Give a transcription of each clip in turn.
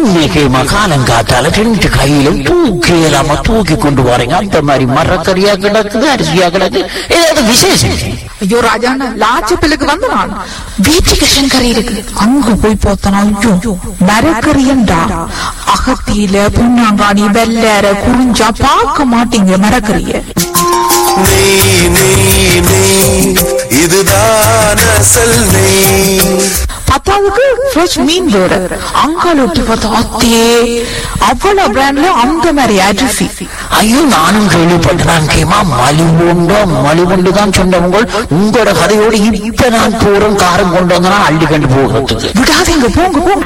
இன்னைக்கு மகாலங்காத்தால ரெண்டு கையிலும் தூக்கி இல்லாம தூக்கி கொண்டு போறீங்க அந்த மாதிரி மரக்கறியா கிடக்குது அரிசியா கிடக்கு ஏதாவது விசேஷம் ஐயோ ராஜாண்ணா லாச்சப்பிலுக்கு வந்து நான் வீட்டுக்கு கறி இருக்கு அங்க போய் பார்த்தனா ஐயோ மரக்கறியண்டா அகத்தியில புண்ணாங்காணி வெள்ளற குறிஞ்சா பார்க்க மாட்டீங்க மரக்கறிய நெய் நெய் நெய் இதுதான் அசல் நெய் பத்தாவதுக்கு ஃப்ரெஷ் மீன் வேற அங்கால ஒட்டி பார்த்தா அத்தே அவ்வளவு பிராண்ட்ல அந்த மாதிரி அரிசி ஐயோ நானும் கேள்விப்பட்டேன் கேமா மலிவுண்டோ மலிவுண்டு தான் சொன்னவங்க உங்களோட கதையோடு இப்ப நான் போறோம் காரம் கொண்டு வந்தனா அள்ளி கண்டு போகிறதுக்கு விடாதீங்க போங்க போங்க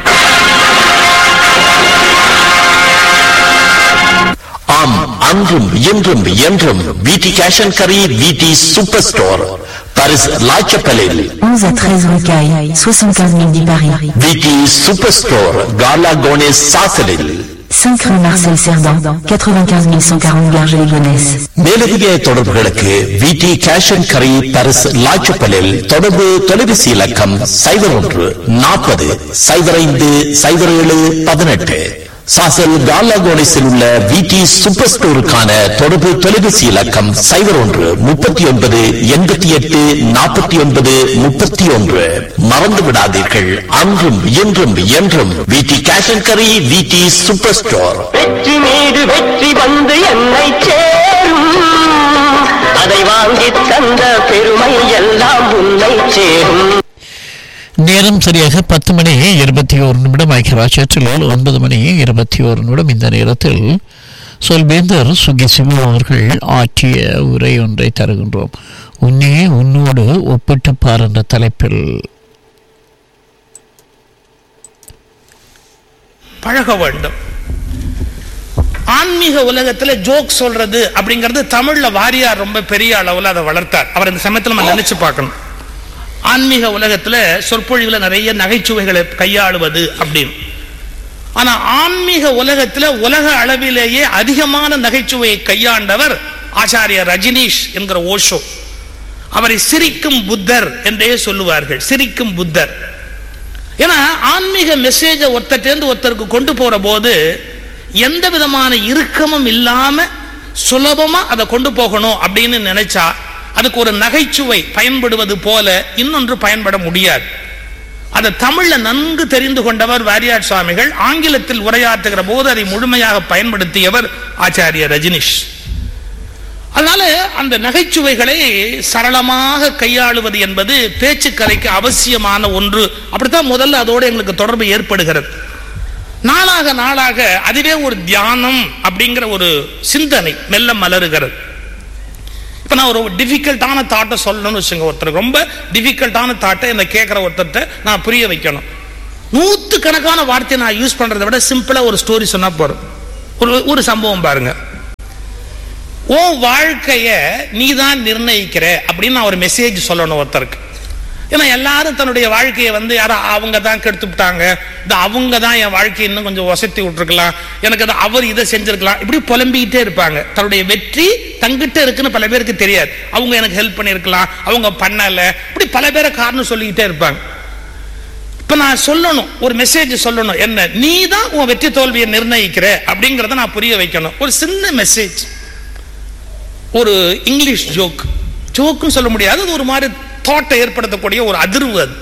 ஆம் அன்றும் இன்றும் என்றும் விடி கேஷ் அண்ட் கரி விடி சூப்பர் ஸ்டோர் பாரிஸ் லாச்சப்பலில் 11 à 13 rue Caille, 75 000 10 Paris. விடி சூப்பர் ஸ்டோர் காலா கோனேஸ் சாசலில் 5 rue Marcel Cerdan, 95 140 Garges-les-Gonesse. மேலதிக தொடர்புகளுக்கு விடி கேஷ் அண்ட் கரி பாரிஸ் லாச்சப்பலில் தொடர்பு தொலைபேசி இலக்கம் சைபர் ஒன்று நாற்பது சைபர் ஐந்து சைபர் ஏழு பதினெட்டு சாசல் காலா கோனேஸில் உள்ள விடி சூப்பர் ஸ்டோருக்கான தொடர்பு தொலைபேசி இலக்கம் சைபர் ஒன்று முப்பத்தி ஒன்பது எண்பத்தி எட்டு நாற்பத்தி ஒன்பது முப்பத்தி ஒன்று மறந்து விடாதீர்கள் அன்றும் இன்றும் என்றும் விடி கேஷ் அண்ட் கரி விடி சூப்பர் ஸ்டோர் வெற்றி மீது வெற்றி வந்து என்னை சேரும் அதை வாங்கி தந்த பெருமை எல்லாம் உன்னை சேரும் நேரம் சரியாக பத்து மணி இருபத்தி ஒரு நிமிடம் ஐக்கியராட்சத்தில் ஒன்பது மணி இருபத்தி ஒரு நிமிடம் இந்த நேரத்தில் சொல்வேந்தர் சுகி சிவா அவர்கள் ஆற்றிய உரை ஒன்றை தருகின்றோம் உன்னே உன்னோடு ஒப்பிட்டு பார் என்ற தலைப்பில் பழக வேண்டும் ஆன்மீக உலகத்துல ஜோக் சொல்றது அப்படிங்கிறது தமிழ்ல வாரியார் ரொம்ப பெரிய அளவுல அதை வளர்த்தார் அவர் இந்த சமயத்துல நம்ம நினைச்சு பார்க்கணும் ஆன்மீக உலகத்துல சொற்பொழிவுல நிறைய நகைச்சுவைகளை கையாளுவது அப்படின்னு ஆனா ஆன்மீக உலகத்துல உலக அளவிலேயே அதிகமான நகைச்சுவையை கையாண்டவர் ஆச்சாரிய ரஜினீஷ் என்கிற ஓஷோ அவரை சிரிக்கும் புத்தர் என்றே சொல்லுவார்கள் சிரிக்கும் புத்தர் ஏன்னா ஆன்மீக மெசேஜை ஒருத்தர்ட்டேருந்து ஒருத்தருக்கு கொண்டு போற போது எந்த விதமான இறுக்கமும் இல்லாம சுலபமா அதை கொண்டு போகணும் அப்படின்னு நினைச்சா அதுக்கு ஒரு நகைச்சுவை பயன்படுவது போல இன்னொன்று பயன்பட முடியாது அதை தமிழ்ல நன்கு தெரிந்து கொண்டவர் வாரியார் சுவாமிகள் ஆங்கிலத்தில் உரையாற்றுகிற போது அதை முழுமையாக பயன்படுத்தியவர் ஆச்சாரிய ரஜினிஷ் அதனால அந்த நகைச்சுவைகளை சரளமாக கையாளுவது என்பது பேச்சுக்கலைக்கு அவசியமான ஒன்று அப்படித்தான் முதல்ல அதோடு எங்களுக்கு தொடர்பு ஏற்படுகிறது நாளாக நாளாக அதுவே ஒரு தியானம் அப்படிங்கிற ஒரு சிந்தனை மெல்ல மலருகிறது இப்போ நான் ஒரு டிஃபிகல்ட்டான தாட்டை சொல்லணும்னு வச்சுங்க ஒருத்தருக்கு ரொம்ப டிஃபிகல்ட்டான தாட்டை என்னை கேட்குற ஒருத்தர்கிட்ட நான் புரிய வைக்கணும் நூற்று கணக்கான வார்த்தையை நான் யூஸ் பண்ணுறதை விட சிம்பிளாக ஒரு ஸ்டோரி சொன்னால் போதும் ஒரு ஒரு சம்பவம் பாருங்க உன் வாழ்க்கைய நீ தான் நிர்ணயிக்கிற அப்படின்னு நான் ஒரு மெசேஜ் சொல்லணும் ஒருத்தருக்கு ஏன்னா எல்லாரும் தன்னுடைய வாழ்க்கையை வந்து யாரோ அவங்க தான் கெடுத்து விட்டாங்க இந்த அவங்க தான் என் வாழ்க்கையை இன்னும் கொஞ்சம் வசத்தி விட்டுருக்கலாம் எனக்கு அது அவர் இதை செஞ்சிருக்கலாம் இப்படி புலம்பிக்கிட்டே இருப்பாங்க தன்னுடைய வெற்றி தங்கிட்ட இருக்குன்னு பல பேருக்கு தெரியாது அவங்க எனக்கு ஹெல்ப் பண்ணியிருக்கலாம் அவங்க பண்ணல இப்படி பல பேரை காரணம் சொல்லிக்கிட்டே இருப்பாங்க இப்ப நான் சொல்லணும் ஒரு மெசேஜ் சொல்லணும் என்ன நீ தான் உன் வெற்றி தோல்வியை நிர்ணயிக்கிற அப்படிங்கிறத நான் புரிய வைக்கணும் ஒரு சின்ன மெசேஜ் ஒரு இங்கிலீஷ் ஜோக் ஜோக்குன்னு சொல்ல முடியாது அது ஒரு மாதிரி தாட்டை ஏற்படுத்தக்கூடிய ஒரு அதிர்வு அது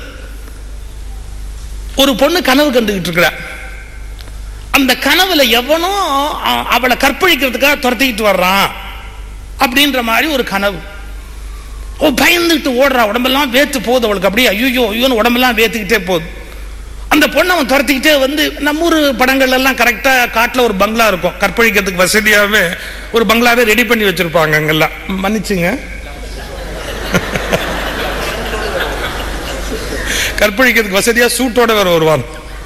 ஒரு பொண்ணு கனவு கண்டுகிட்டு இருக்கிறா அந்த கனவுல எவனோ அ- அவளை கற்பழிக்கிறதுக்காக துரத்திக்கிட்டு வர்றான் அப்படின்ற மாதிரி ஒரு கனவு ஓ பயந்துட்டு ஓடுறா உடம்பெல்லாம் வேத்து போகுது அவளுக்கு அப்படியே ஐயோ ஐயோன்னு உடம்பெல்லாம் வேத்துக்கிட்டே போகுது அந்த பொண்ணை அவன் துரத்திக்கிட்டே வந்து நம்ம ஊர் படங்கள்ல எல்லாம் கரெக்டா காட்டுல ஒரு பங்களா இருக்கும் கற்பழிக்கிறதுக்கு வசதியாவே ஒரு பங்களாவே ரெடி பண்ணி வச்சிருப்பாங்க அங்கெல்லாம் மன்னிச்சுங்க கற்பழிக்கிறதுக்கு வசதியா சூட்டோட வேற வருவான்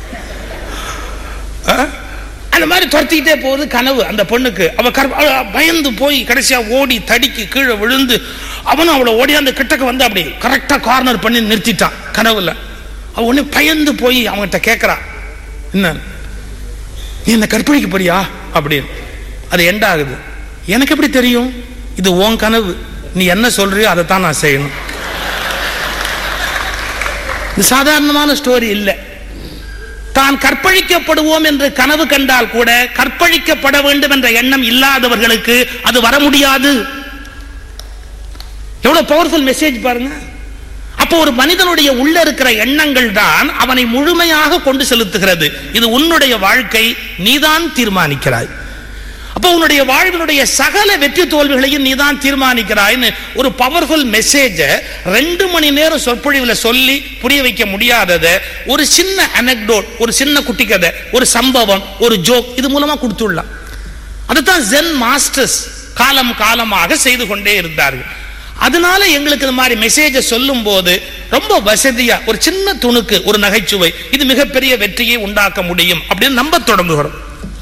ஆ? அந்த மாதிரி துரத்திக்கிட்டே போகுது கனவு அந்த பொண்ணுக்கு அவ கற்ப- அவ பயந்து போய் கடைசியா ஓடி தடிக்கு கீழே விழுந்து அவனும் அவளை ஓடியாந்து கிட்டக்க வந்து அப்படி கரெக்டா கார்னர் பண்ணி நிறுத்திட்டான் கனவுல அவ உடனே பயந்து போய் அவன்கிட்ட கேட்கறா என்ன நீ என்ன கற்பழிக்க போறியா அப்படின்னு அது எண்ட் ஆகுது எனக்கு எப்படி தெரியும் இது உன் கனவு நீ என்ன சொல்றியோ அதை தான் நான் செய்யணும் இது சாதாரணமான ஸ்டோரி இல்லை தான் நான் கற்பழிக்கப்படுவோம் என்று கனவு கண்டால் கூட கற்பழிக்கப்பட வேண்டும் என்ற எண்ணம் இல்லாதவர்களுக்கு அது வர முடியாது எவ்வளவு பவர்ஃபுல் மெசேஜ் பாருங்க அப்போ ஒரு மனிதனுடைய உள்ள இருக்கிற எண்ணங்கள் தான் அவனை முழுமையாக கொண்டு செலுத்துகிறது இது உன்னுடைய வாழ்க்கை நீதான் தீர்மானிக்கிறாய் அப்போ உன்னுடைய வாழ்வினுடைய சகல வெற்றி தோல்விகளையும் நீதான் தீர்மானிக்கிறாய்னு ஒரு பவர்ஃபுல் மெசேஜ ரெண்டு மணி நேரம் சொற்பொழிவுல சொல்லி புரிய வைக்க முடியாதத ஒரு சின்ன அனெக்டோட் ஒரு சின்ன குட்டி கதை ஒரு சம்பவம் ஒரு ஜோக் இது மூலமா கொடுத்துடலாம் அதுதான் ஜென் மாஸ்டர்ஸ் காலம் காலமாக செய்து கொண்டே இருந்தார்கள் அதனால எங்களுக்கு இந்த மாதிரி மெசேஜை சொல்லும் போது ரொம்ப வசதியா ஒரு சின்ன துணுக்கு ஒரு நகைச்சுவை இது மிகப்பெரிய வெற்றியை உண்டாக்க முடியும் அப்படின்னு நம்ப தொடங்குகிறோம்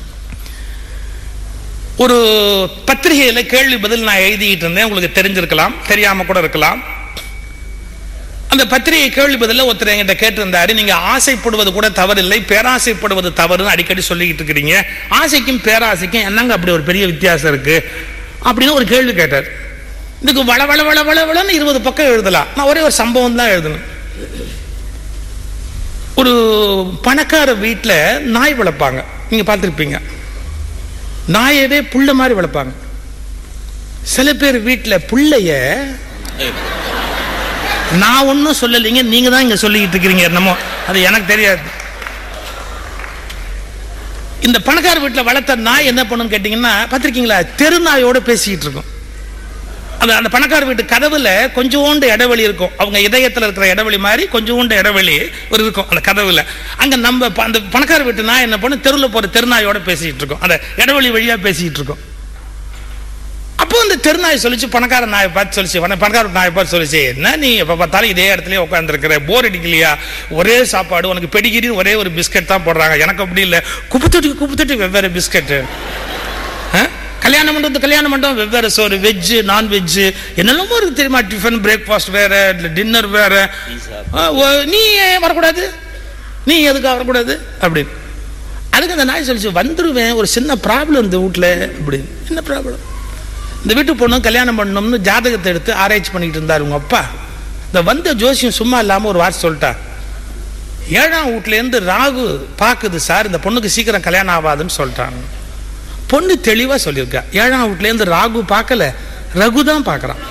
ஒரு பத்திரிகையில கேள்வி பதில் நான் எழுதிட்டு இருந்தேன் உங்களுக்கு தெரிஞ்சிருக்கலாம் தெரியாம கூட இருக்கலாம் அந்த பத்திரிகை கேள்வி பதில ஒருத்தர் என்கிட்ட கேட்டிருந்தாரு நீங்க ஆசைப்படுவது கூட தவறில்லை பேராசைப்படுவது தவறுன்னு அடிக்கடி சொல்லிக்கிட்டு இருக்கிறீங்க ஆசைக்கும் பேராசைக்கும் என்னங்க அப்படி ஒரு பெரிய வித்தியாசம் இருக்கு அப்படின்னு ஒரு கேள்வி கேட்டார் இதுக்கு வள வள வள வள வளன்னு இருபது பக்கம் எழுதலாம் நான் ஒரே ஒரு சம்பவம் தான் எழுதணும் ஒரு பணக்கார வீட்டில் நாய் வளர்ப்பாங்க நீங்க பார்த்துருப்பீங்க நாயவே புள்ள மாதிரி வளர்ப்பாங்க சில பேர் வீட்டில் புள்ளைய நான் ஒன்றும் சொல்லலைங்க நீங்க தான் இங்க சொல்லிக்கிட்டு இருக்கிறீங்க என்னமோ அது எனக்கு தெரியாது இந்த பணக்கார வீட்டில் வளர்த்த நாய் என்ன பண்ணுன்னு கேட்டீங்கன்னா பார்த்திருக்கீங்களா தெரு நாயோட பேசிக்கிட்டு இருக்கும் அந்த அந்த பணக்கார வீட்டு கதவுல கொஞ்சோண்டு இடைவெளி இருக்கும் அவங்க இதயத்துல இருக்கிற இடைவெளி மாதிரி கொஞ்சோண்டு இடைவெளி ஒரு இருக்கும் அந்த கதவுல அங்க நம்ம ப- அந்த பணக்கார வீட்டு நாய் என்ன பண்ணும் தெருவில் போற தெருநாயோட பேசிட்டு இருக்கோம் அந்த இடைவெளி வழியா பேசிட்டு இருக்கோம் அப்போ அந்த தெருநாய் சொல்லிச்சு பணக்கார நாயை பார்த்து சொல்லிச்சு வன- பணக்கார வீட்டு நாயை பார்த்து சொல்லிச்சு என்ன நீ எப்ப பார்த்தாலும் இதே இடத்துல உட்காந்துருக்கிற போர் அடிக்கலையா ஒரே சாப்பாடு உனக்கு பெடிகிரி ஒரே ஒரு பிஸ்கட் தான் போடுறாங்க எனக்கு அப்படி இல்லை குப்புத்தொட்டி குப்புத்தொட்டி வெவ்வேறு பிஸ்கட் கல்யாணம் மண்டபம் கல்யாண மண்டபம் வெவ்வேறு சோறு வெஜ்ஜு நான் வெஜ்ஜு என்னெல்லாமோ இருக்கு தெரியுமா டிஃபன் பிரேக்ஃபாஸ்ட் வேற டின்னர் வேற ஆ, ஓ- நீ ஏன் வரக்கூடாது நீ எதுக்கு வரக்கூடாது அப்படின்னு அதுக்கு அந்த நாய் சொல்லிச்சு வந்துருவேன் ஒரு சின்ன ப்ராப்ளம் இந்த வீட்டில் அப்படின்னு என்ன ப்ராப்ளம் இந்த வீட்டு பொண்ணு கல்யாணம் பண்ணணும்னு ஜாதகத்தை எடுத்து ஆராய்ச்சி பண்ணிட்டு இருந்தார் உங்க அப்பா இந்த வந்த ஜோசியம் சும்மா இல்லாமல் ஒரு வார்த்தை சொல்லிட்டா ஏழாம் வீட்லேருந்து ராகு பார்க்குது சார் இந்த பொண்ணுக்கு சீக்கிரம் கல்யாணம் ஆகாதுன்னு சொல்லிட்டாங்க பொண்ணு தெளிவா சொல்லியிருக்கா ஏழாம் வீட்லேருந்து ராகு பார்க்கல ரகு தான் பார்க்கறான்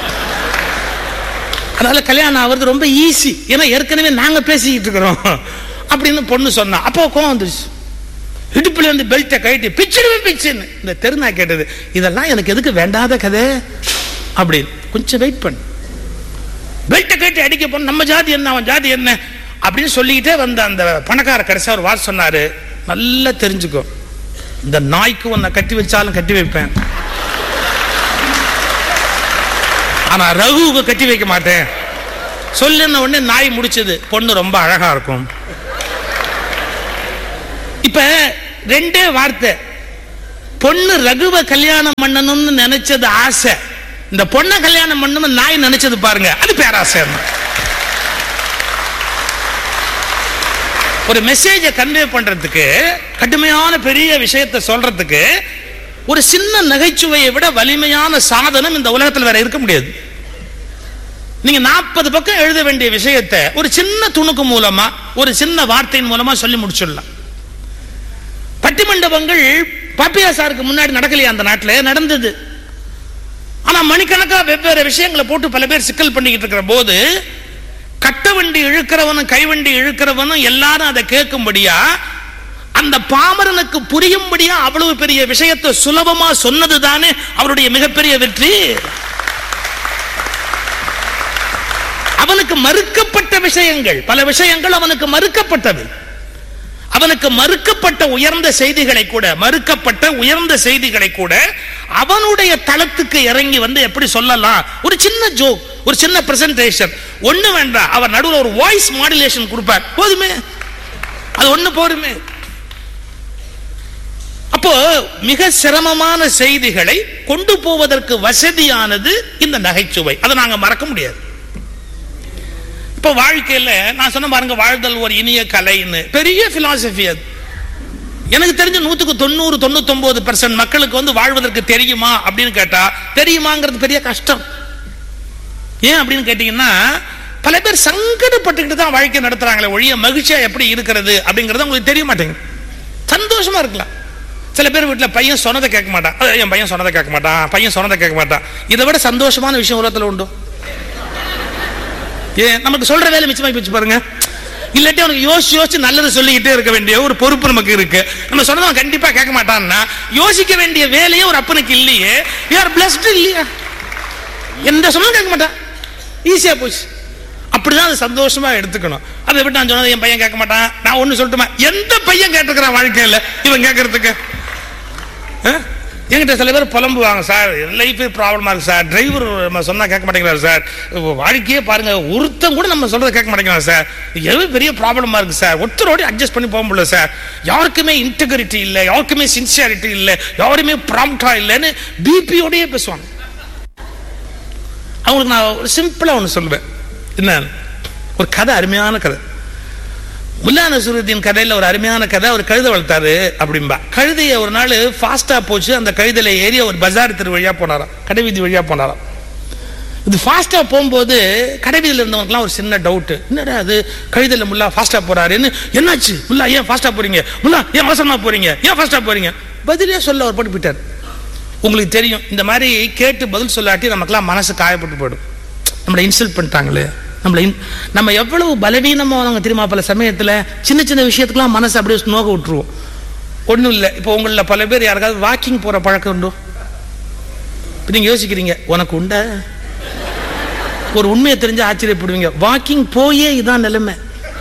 அதனால கல்யாணம் ஆகிறது ரொம்ப ஈஸி ஏன்னா ஏற்கனவே நாங்க பேசிக்கிட்டு இருக்கிறோம் அப்படின்னு பொண்ணு சொன்னா அப்போ கோவம் வந்துருச்சு இடுப்புல இருந்து பெல்ட்டை கழட்டி பிச்சிடுவேன் பிச்சுன்னு இந்த தெருநா கேட்டது இதெல்லாம் எனக்கு எதுக்கு வேண்டாத கதை அப்படின்னு கொஞ்சம் வெயிட் பண்ணு பெல்ட்டை கட்டி அடிக்க போன நம்ம ஜாதி என்ன அவன் ஜாதி என்ன அப்படின்னு சொல்லிக்கிட்டே வந்த அந்த பணக்கார கடைசியா ஒரு வார்த்தை சொன்னாரு நல்லா தெரிஞ்சுக்கோ இந்த நாய்க்கு உன்னை கட்டி வச்சாலும் கட்டி வைப்பேன் ஆனா ரகுவுக்கு கட்டி வைக்க மாட்டேன் சொல்லுன உடனே நாய் முடிச்சது பொண்ணு ரொம்ப அழகா இருக்கும் இப்ப ரெண்டே வார்த்தை பொண்ணு ரகுவை கல்யாணம் பண்ணணும்னு நினைச்சது ஆசை இந்த பொண்ணை கல்யாணம் பண்ணணும்னு நாய் நினைச்சது பாருங்க அது பேராசை ஒரு மெசேஜை கன்வே பண்றதுக்கு கடுமையான பெரிய விஷயத்தை சொல்றதுக்கு ஒரு சின்ன நகைச்சுவையை விட வலிமையான சாதனம் இந்த உலகத்தில் வேற இருக்க முடியாது நீங்க நாற்பது பக்கம் எழுத வேண்டிய விஷயத்தை ஒரு சின்ன துணுக்கு மூலமா ஒரு சின்ன வார்த்தையின் மூலமா சொல்லி முடிச்சிடலாம் பட்டிமண்டபங்கள் பாப்பியா சாருக்கு முன்னாடி நடக்கலையா அந்த நாட்டில் நடந்தது ஆனா மணிக்கணக்கா வெவ்வேறு விஷயங்களை போட்டு பல பேர் சிக்கல் பண்ணிக்கிட்டு இருக்கிற போது கட்ட வண்டி இழுக்கிறவனும் கைவண்டி இழுக்கிறவனும் எல்லாரும் அதை கேட்கும்படியா அந்த பாமரனுக்கு புரியும்படியா அவ்வளவு பெரிய விஷயத்தை சுலபமா சொன்னது தானே அவருடைய மிகப்பெரிய வெற்றி அவனுக்கு மறுக்கப்பட்ட விஷயங்கள் பல விஷயங்கள் அவனுக்கு மறுக்கப்பட்டது அவனுக்கு மறுக்கப்பட்ட உயர்ந்த செய்திகளை கூட மறுக்கப்பட்ட உயர்ந்த செய்திகளை கூட அவனுடைய தளத்துக்கு இறங்கி வந்து எப்படி சொல்லலாம் ஒரு சின்ன ஜோக் ஒரு சின்ன பிரசன்டேஷன் ஒண்ணு வேண்டாம் அவர் நடுவில் ஒரு வாய்ஸ் மாடுலேஷன் கொடுப்பார் போதுமே அது ஒண்ணு போதுமே அப்போ மிக சிரமமான செய்திகளை கொண்டு போவதற்கு வசதியானது இந்த நகைச்சுவை அதை நாங்க மறக்க முடியாது இப்ப வாழ்க்கையில நான் சொன்ன பாருங்க வாழ்தல் ஒரு இனிய கலைன்னு பெரிய பிலாசபி அது எனக்கு தெரிஞ்ச நூத்துக்கு தொண்ணூறு தொண்ணூத்தொன்பது பெர்சன்ட் மக்களுக்கு வந்து வாழ்வதற்கு தெரியுமா அப்படின்னு கேட்டா தெரியுமாங்கிறது பெரிய கஷ்டம் ஏன் அப்படின்னு கேட்டீங்கன்னா பல பேர் சங்கடப்பட்டுக்கிட்டு தான் வாழ்க்கை நடத்துறாங்களே ஒழிய மகிழ்ச்சியா எப்படி இருக்கிறது அப்படிங்கறது உங்களுக்கு தெரிய மாட்டேங்குது சந்தோஷமா இருக்கலாம் சில பேர் வீட்டில் பையன் சொன்னதை கேட்க மாட்டான் அஹ், என் பையன் சொன்னதை கேட்க மாட்டான் பையன் சொன்னதை கேட்க மாட்டான் இதை விட சந்தோஷமான விஷயம் உலகத்தில் உண்டு ஏன் நமக்கு சொல்ற வேலை மிச்சமாகி போச்சு பாருங்க இல்லாட்டி அவனுக்கு யோசிச்சு யோசிச்சு நல்லது சொல்லிக்கிட்டே இருக்க வேண்டிய ஒரு பொறுப்பு நமக்கு இருக்கு நம்ம சொன்னதை அவன் கண்டிப்பா கேட்க மாட்டான்னா யோசிக்க வேண்டிய வேலையே ஒரு அப்பனுக்கு இல்லையே யார் பிளஸ்ட் இல்லையா எந்த சொன்னாலும் கேட்க மாட்டான் ஈஸியா போச்சு அப்படிதான் அது சந்தோஷமா எடுத்துக்கணும் அதை விட்டு நான் சொன்னது என் பையன் கேட்க மாட்டான் நான் ஒண்ணு சொல்லட்டுமா எந்த பையன் கேட்டுக்கிறான் வாழ்க்கையில இவன் கேட்கறதுக்கு ஆ? என்கிட்ட சில பேர் புலம்புவாங்க சார் லைஃபே ப்ராப்ளமா இருக்கு சார் டிரைவர் நம்ம சொன்னா கேட்க மாட்டேங்கிறாரு சார் வாழ்க்கையே பாருங்க ஒருத்தன் கூட நம்ம சொல்றதை கேட்க மாட்டேங்கிறாங்க சார் எவ்வளவு பெரிய ப்ராப்ளமா இருக்கு சார் ஒருத்தரோட அட்ஜஸ்ட் பண்ணி போக முடியல சார் யாருக்குமே இன்டெகிரிட்டி இல்லை யாருக்குமே சின்சியாரிட்டி இல்லை யாருமே ப்ராம்ப்டா இல்லைன்னு பிபியோடயே பேசுவாங்க அவங்களுக்கு நான் ஒரு சிம்பிளா ஒன்று சொல்லுவேன் என்ன ஒரு கதை அருமையான கதை முல்லா நசுருதீன் கதையில ஒரு அருமையான கதை ஒரு கழுதை வளர்த்தாரு அப்படிம்பா கழுதையை ஒரு நாள் ஃபாஸ்டா போச்சு அந்த கழுதையில ஏறி ஒரு பஜார் தெரு வழியா போனாராம் கடைவீதி வழியா போனாராம் இது ஃபாஸ்டா போகும்போது கடைவீதியில் இருந்தவங்களுக்குலாம் ஒரு சின்ன டவுட் என்னடா அது கழுதையில முல்லா ஃபாஸ்டா போறாருன்னு என்னாச்சு முல்லா ஏன் ஃபாஸ்டா போறீங்க முல்லா ஏன் அவசரமா போறீங்க ஏன் ஃபாஸ்டா போறீங்க பதிலே சொல்ல அவர் போட்டு போயிட்டார் உங்களுக்கு தெரியும் இந்த மாதிரி கேட்டு பதில் சொல்லாட்டி நமக்கெல்லாம் மனசு காயப்பட்டு போயிடும் நம்மளை இன்சல்ட் பண்ணிட்டாங்களே நம்மளை in- நம்ம எவ்வளவு பலவீனமானவங்க தெரியுமா பல சமயத்துல சின்ன சின்ன விஷயத்துக்குலாம் மனசு அப்படியே நோக விட்டுருவோம் ஒண்ணும் இல்லை இப்போ உங்களில் பல பேர் யாருக்காவது வாக்கிங் போற பழக்கம் உண்டோ இப்போ நீங்க யோசிக்கிறீங்க உனக்கு உண்டா ஒரு உண்மையை தெரிஞ்சு ஆச்சரியப்படுவீங்க வாக்கிங் போயே இதான் நிலைமை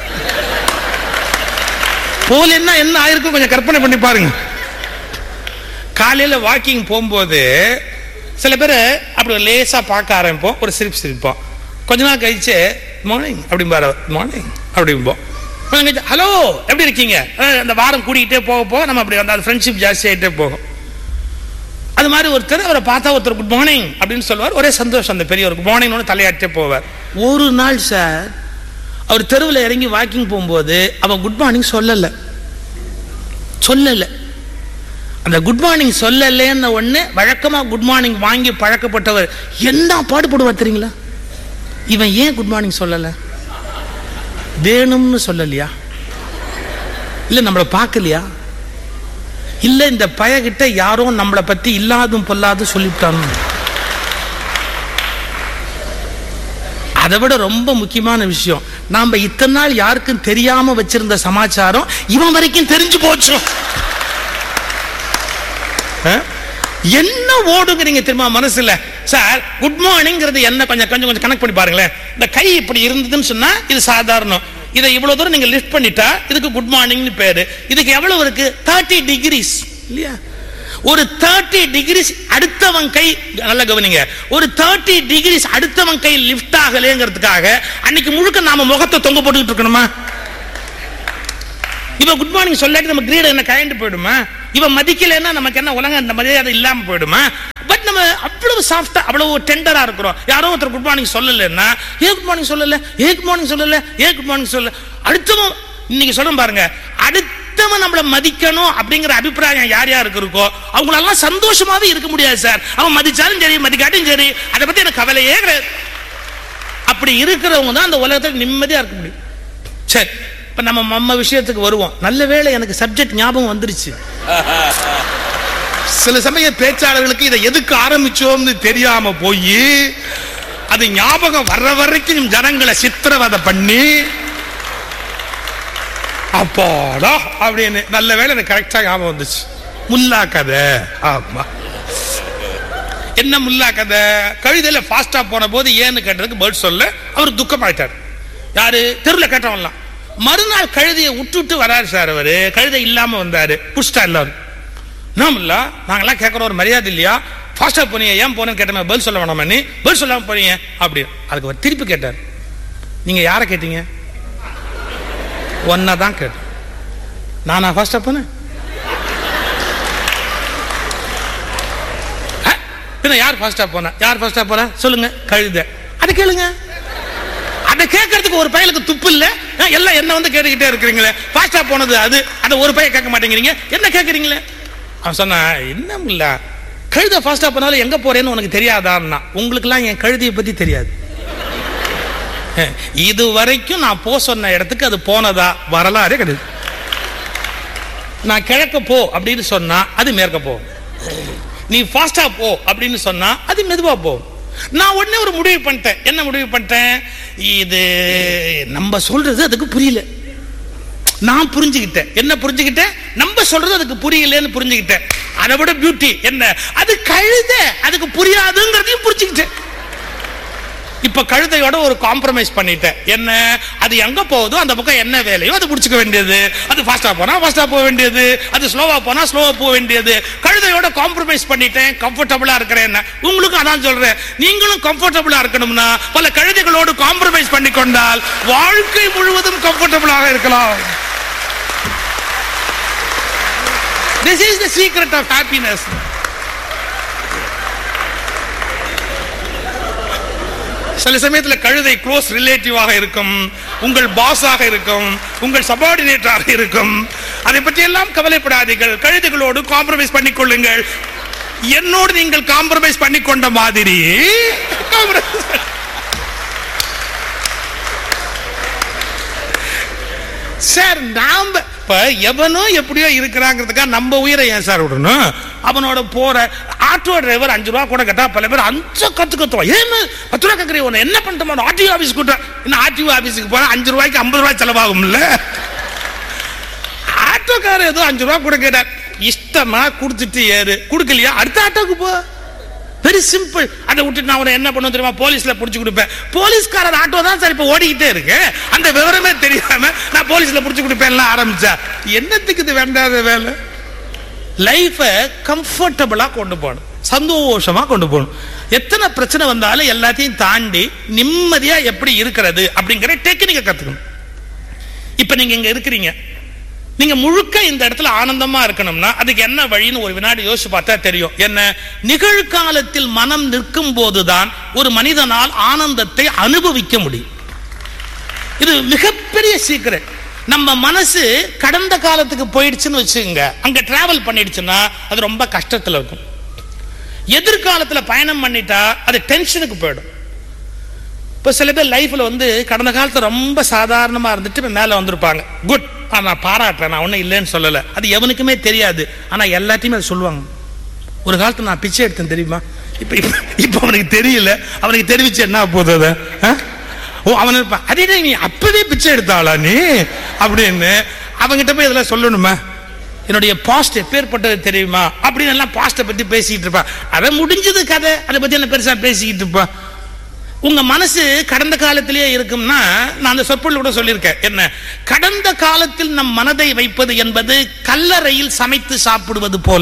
போலன்னா என்ன ஆயிருக்கும் கொஞ்சம் கற்பனை பண்ணி பாருங்க காலையில வாக்கிங் போகும்போது சில பேர் அப்படி ஒரு லேசா பார்க்க ஆரம்பிப்போம் ஒரு சிரிப்பு சிரிப்போம் கொஞ்ச நாள் கழிச்சு மார்னிங் அப்படிம்பாரு மார்னிங் அப்படிம்போம் கொஞ்சம் கழிச்சு ஹலோ எப்படி இருக்கீங்க அஹ் அந்த வாரம் கூட்டிகிட்டே போக போக நம்ம அப்படி அந்த ஃப்ரெண்ட்ஷிப் ஜாஸ்தி ஆகிட்டே போகும் அது மாதிரி ஒருத்தர் அவரை பார்த்தா ஒருத்தர் குட் மார்னிங் அப்படின்னு சொல்லுவார் ஒரே சந்தோஷம் அந்த பெரியவர் குட் மார்னிங் தலையாட்டே போவார் ஒரு நாள் சார் அவர் தெருவில் இறங்கி வாக்கிங் போகும்போது அவன் குட் மார்னிங் சொல்லலை சொல்லலை அந்த குட் மார்னிங் சொல்லலைன்னு ஒண்ணு வழக்கமா குட் மார்னிங் வாங்கி பழக்கப்பட்டவர் என்ன பாடுபடுவார் தெரியுங்களா இவன் ஏன் குட் மார்னிங் சொல்லல வேணும்னு சொல்லலையா இல்ல நம்மளை பார்க்கலையா இல்ல இந்த பயகிட்ட யாரோ நம்மளை பத்தி இல்லாதும் பொல்லாதும் சொல்லிவிட்டான்னு அதை விட ரொம்ப முக்கியமான விஷயம் நாம இத்தனை நாள் யாருக்கும் தெரியாம வச்சிருந்த சமாச்சாரம் இவன் வரைக்கும் தெரிஞ்சு போச்சு அஹ்? என்ன ஓடுங்கிறீங்க தெரியுமா மனசுல சார் குட் மார்னிங்கிறது என்ன கொஞ்சம் கொஞ்சம் கொஞ்சம் கனெக்ட் பண்ணி பாருங்களேன் இந்த கை இப்படி இருந்ததுன்னு சொன்னா இது சாதாரணம் இதை இவ்வளவு தூரம் நீங்க லிஃப்ட் பண்ணிட்டா இதுக்கு குட் மார்னிங்னு பேரு இதுக்கு எவ்வளவு இருக்கு தேர்ட்டி டிகிரிஸ் இல்லையா ஒரு தேர்ட்டி டிகிரிஸ் அடுத்தவன் கை நல்லா கவனிங்க ஒரு தேர்ட்டி டிகிரிஸ் அடுத்தவன் கை லிஃப்ட் ஆகலைங்கிறதுக்காக அன்னைக்கு முழுக்க நாம முகத்தை தொங்க போட்டுக்கிட்டு இருக்கணுமா இவன் குட் மார்னிங் சொல்லாட்டி நம்ம கிரீட என்ன கயண்டு போயிடுமா இவன் மதிக்கலைன்னா நமக்கு என்ன உலகம் அந்த மரியாதை இல்லாம போயிடுமா பட் நம்ம அவ்வளவு சாஃப்டா அவ்வளவு டெண்டரா இருக்கிறோம் யாரோ ஒருத்தர் குட் மார்னிங் சொல்லலைன்னா ஏன் குட் மார்னிங் சொல்லல ஏன் குட் மார்னிங் சொல்லல ஏன் குட் மார்னிங் சொல்லல அடுத்தவன் இன்னைக்கு சொல்றேன் பாருங்க அடுத்தவன் நம்மள மதிக்கணும் அப்படிங்கிற அபிப்பிராயம் யார் யாருக்கு இருக்கோ அவங்களெல்லாம் சந்தோஷமாவே இருக்க முடியாது சார் அவன் மதிச்சாலும் சரி மதிக்காட்டும் சரி அதை பத்தி எனக்கு கவலையே கிடையாது அப்படி இருக்கிறவங்க தான் அந்த உலகத்துல நிம்மதியா இருக்க முடியும் சரி இப்ப நம்ம நம்ம விஷயத்துக்கு வருவோம் நல்ல வேளை எனக்கு சப்ஜெக்ட் ஞாபகம் வந்துருச்சு சில சமய பேச்சாளர்களுக்கு இதை எதுக்கு ஆரம்பிச்சோம்னு தெரியாம போய் அது ஞாபகம் வர்ற வரைக்கும் ஜனங்களை சித்திரவதை பண்ணி அப்பாடா அப்படின்னு நல்ல வேளை எனக்கு கரெக்டா ஞாபகம் வந்துச்சு முல்லா கதை ஆமா என்ன முல்லா கதை கழுதையில ஃபாஸ்டா போன போது ஏன்னு கேட்டதுக்கு பேர்ட் சொல்ல அவர் துக்கமாயிட்டார் யாரு தெருவில் கேட்டவன்லாம் மறுநாள் கழுதையை விட்டுட்டு வராரு சார் அவரு கழுதை இல்லாம வந்தாரு புஷ்டா எல்லாரும் நாமல்ல நாங்கெல்லாம் கேட்குற ஒரு மரியாதை இல்லையா ஃபாஸ்டா போனீங்க ஏன் போனேன்னு கேட்டமே பதில் சொல்ல வேணாமா நீ பதில் சொல்லாம போறீங்க அப்படி அதுக்கு அவர் திருப்பி கேட்டார் நீங்க யாரை கேட்டீங்க ஒன்னா தான் கேட்டேன் நானா ஃபாஸ்டா போனேன் ஆ, பின்ன யார் ஃபாஸ்டா போனா யார் ஃபாஸ்டா போனா சொல்லுங்க கழுத அதை கேளுங்க அதை கேட்கறதுக்கு ஒரு பயலுக்கு துப்பு இல்ல ஆ, எல்லாம் என்ன வந்து கேட்டுக்கிட்டே இருக்கிறீங்களே ஃபாஸ்டா போனது அது அதை ஒரு பையன் கேட்க மாட்டேங்கிறீங்க என்ன கேட்கறீங்களே அவன் சொன்னா என்ன இல்ல கழுத ஃபாஸ்டா போனாலும் எங்க போறேன்னு உனக்கு தெரியாதான்னா உங்களுக்குலாம் என் கழுதையை பத்தி தெரியாது இது வரைக்கும் நான் போ சொன்ன இடத்துக்கு அது போனதா வரலாறே கிடையாது நான் கிழக்க போ அப்படின்னு சொன்னா அது மேற்க போ நீ ஃபாஸ்டா போ அப்படின்னு சொன்னா அது மெதுவா போ நான் உடனே ஒரு முடிவு பண்ணிட்டேன் என்ன முடிவு பண்ணிட்டேன் இது நம்ம சொல்றது அதுக்கு புரியல நான் புரிஞ்சுக்கிட்டேன் என்ன புரிஞ்சுக்கிட்டேன் நம்ம சொல்றது அதுக்கு புரியலன்னு புரிஞ்சுக்கிட்டேன் அதை விட பியூட்டி என்ன அது கழுத அதுக்கு புரியாதுங்கிறதையும் புரிஞ்சுக்கிட்டேன் இப்ப கழுதையோட ஒரு காம்ப்ரமைஸ் பண்ணிட்டேன் என்ன அது எங்க போகுதோ அந்த பக்கம் என்ன வேலையோ அது முடிச்சுக்க வேண்டியது அது ஃபாஸ்டா போனா ஃபாஸ்டா போக வேண்டியது அது ஸ்லோவா போனா ஸ்லோவா போக வேண்டியது கழுதையோட காம்ப்ரமைஸ் பண்ணிட்டேன் கம்ஃபர்டபுளா இருக்கிறேன் உங்களுக்கும் அதான் சொல்றேன் நீங்களும் கம்ஃபர்டபுளா இருக்கணும்னா பல கழுதைகளோடு காம்ப்ரமைஸ் பண்ணி கொண்டால் வாழ்க்கை முழுவதும் கம்ஃபர்டபுளாக இருக்கலாம் this is the secret of happiness சில சமயத்துல கழுதை க்ளோஸ் ரிலேட்டிவாக இருக்கும் உங்கள் பாஸாக இருக்கும் உங்கள் சபார்டினேட்டாக இருக்கும் அதை பற்றி எல்லாம் கவலைப்படாதீர்கள் கழுதைகளோடு காம்ப்ரமைஸ் பண்ணிக்கொள்ளுங்கள் என்னோடு நீங்கள் காம்ப்ரமைஸ் பண்ணிக்கொண்ட மாதிரி compromise சார் நாம இப்ப எவனோ எப்படியோ இருக்கிறாங்கிறதுக்காக நம்ம உயிரை ஏன் சார் விடணும் அவனோட போற ஆட்டோ டிரைவர் அஞ்சு ரூபா கூட கேட்டா பல பேர் அஞ்சு கத்து கத்துவான் ஏன்னு பத்து ரூபா கேட்கறீ உன்னை என்ன பண்ணிட்டு ஆர்டிஓ ஆபீஸ் கூட்ட இன்னும் ஆர்டிஓ ஆபீஸுக்கு போனா அஞ்சு ரூபாய்க்கு ஐம்பது ரூபாய் செலவாகும்ல ஆட்டோக்காரர் ஏதோ அஞ்சு ரூபா கூட கேட்டார் இஷ்டமா கொடுத்துட்டு ஏறு கொடுக்கலையா அடுத்த ஆட்டோக்கு போ வெரி சிம்பிள் அதை விட்டுட்டு நான் உன்னை என்ன பண்ணுவேன் தெரியுமா போலீஸ்ல புடிச்சு கொடுப்பேன் போலீஸ்காரர் ஆட்டோ தான் சார் இப்ப ஓடிக்கிட்டே இருக்கு அந்த விவரமே தெரியாம நான் போலீஸ்ல புடிச்சு கொடுப்பேன் ஆரம்பிச்சா என்னத்துக்கு இது வேண்டாத வேலை லைஃப கம்ஃபர்டபுளா கொண்டு போகணும் சந்தோஷமா கொண்டு போகணும் எத்தனை பிரச்சனை வந்தாலும் எல்லாத்தையும் தாண்டி நிம்மதியா எப்படி இருக்கிறது அப்படிங்கிற டெக்னிக்கை கத்துக்கணும் இப்ப நீங்க இங்க இருக்கிறீங்க நீங்க முழுக்க இந்த இடத்துல ஆனந்தமா இருக்கணும்னா அதுக்கு என்ன வழின்னு ஒரு வினாடி யோசிச்சு பார்த்தா தெரியும் என்ன நிகழ்காலத்தில் மனம் நிற்கும் போதுதான் ஒரு மனிதனால் ஆனந்தத்தை அனுபவிக்க முடியும் இது மிகப்பெரிய சீக்கிரம் நம்ம மனசு கடந்த காலத்துக்கு போயிடுச்சுன்னு வச்சுக்கோங்க அங்க டிராவல் பண்ணிடுச்சுன்னா அது ரொம்ப கஷ்டத்துல இருக்கும் எதிர்காலத்துல பயணம் பண்ணிட்டா அது டென்ஷனுக்கு போயிடும் இப்போ சில பேர் லைஃப்ல வந்து கடந்த காலத்துல ரொம்ப சாதாரணமா இருந்துட்டு இப்ப மேல வந்திருப்பாங்க குட் நான் பாராட்டுறேன் நான் ஒன்றும் இல்லைன்னு சொல்லலை அது எவனுக்குமே தெரியாது ஆனா எல்லாத்தையுமே அது சொல்லுவாங்க ஒரு காலத்துல நான் பிச்சை எடுத்தேன் தெரியுமா இப்ப இப்ப இப்ப அவனுக்கு தெரியல அவனுக்கு தெரிவிச்சு என்ன போகுது அதை ஆ? ஓ அவன் இருப்பான் அதே நீ அப்பவே பிச்சை எடுத்தாளா நீ அப்படின்னு அவங்கிட்ட போய் இதெல்லாம் சொல்லணுமா என்னுடைய பாஸ்ட் எப்பேற்பட்டது தெரியுமா அப்படின்னு எல்லாம் பாஸ்ட்டை பத்தி பேசிக்கிட்டு இருப்பான் அதை முடிஞ்சது கதை அதை பத்தி என்ன பெருசா பேசிக்கிட்டு இருப்பான் உங்க மனசு கடந்த காலத்திலேயே இருக்கும்னா நான் அந்த சொற்பொழில் கூட சொல்லியிருக்கேன் என்ன கடந்த காலத்தில் நம் மனதை வைப்பது என்பது கல்லறையில் சமைத்து சாப்பிடுவது போல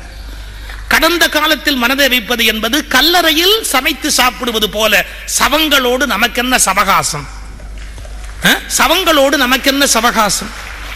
கடந்த காலத்தில் மனதை வைப்பது என்பது கல்லறையில் சமைத்து சாப்பிடுவது போல சவங்களோடு நமக்கென்ன சவகாசம் அஹ்? சவங்களோடு நமக்கென்ன சவகாசம்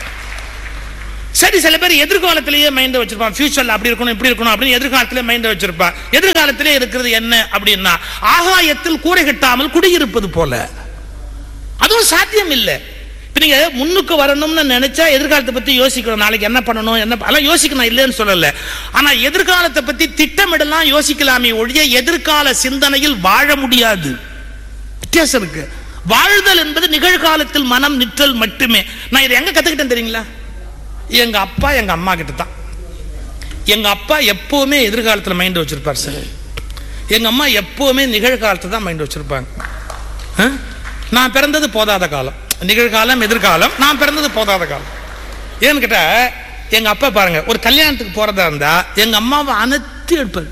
சரி சில பேர் எதிர்காலத்திலேயே மைண்ட் வச்சிருப்பான் ஃபியூச்சர்ல அப்படி இருக்கணும் இப்படி இருக்கணும் அப்படின்னு எதிர்காலத்திலே மைண்ட் வச்சிருப்பான் எதிர்காலத்திலே இருக்கிறது என்ன அப்படின்னா ஆகாயத்தில் கூரை கட்டாமல் குடியிருப்பது போல அதுவும் சாத்தியம் இல்லை இப்ப நீங்க முன்னுக்கு வரணும்னு நினைச்சா எதிர்காலத்தை பத்தி யோசிக்கணும் நாளைக்கு என்ன பண்ணணும் என்ன எல்லாம் யோசிக்கணும் இல்லைன்னு சொல்லல ஆனா எதிர்காலத்தை பத்தி திட்டமிடலாம் யோசிக்கலாமே ஒழிய எதிர்கால சிந்தனையில் வாழ முடியாது வித்தியாசம் இருக்கு வாழ்தல் என்பது நிகழ்காலத்தில் மனம் நிற்றல் மட்டுமே நான் இதை எங்க கத்துக்கிட்டேன் தெரியுங்களா எங்க அப்பா எங்க அம்மா கிட்ட தான் எங்க அப்பா எப்பவுமே எதிர்காலத்துல மைண்ட் வச்சிருப்பார் சார் எங்க அம்மா எப்பவுமே நிகழ்காலத்தை தான் மைண்ட் வச்சிருப்பாங்க ஆ? நான் பிறந்தது போதாத காலம் நிகழ்காலம் எதிர்காலம் நான் பிறந்தது போதாத காலம் ஏன்னு கேட்டா எங்க அப்பா பாருங்க ஒரு கல்யாணத்துக்கு போறதா இருந்தா எங்க அம்மாவை அனைத்து எடுப்பார்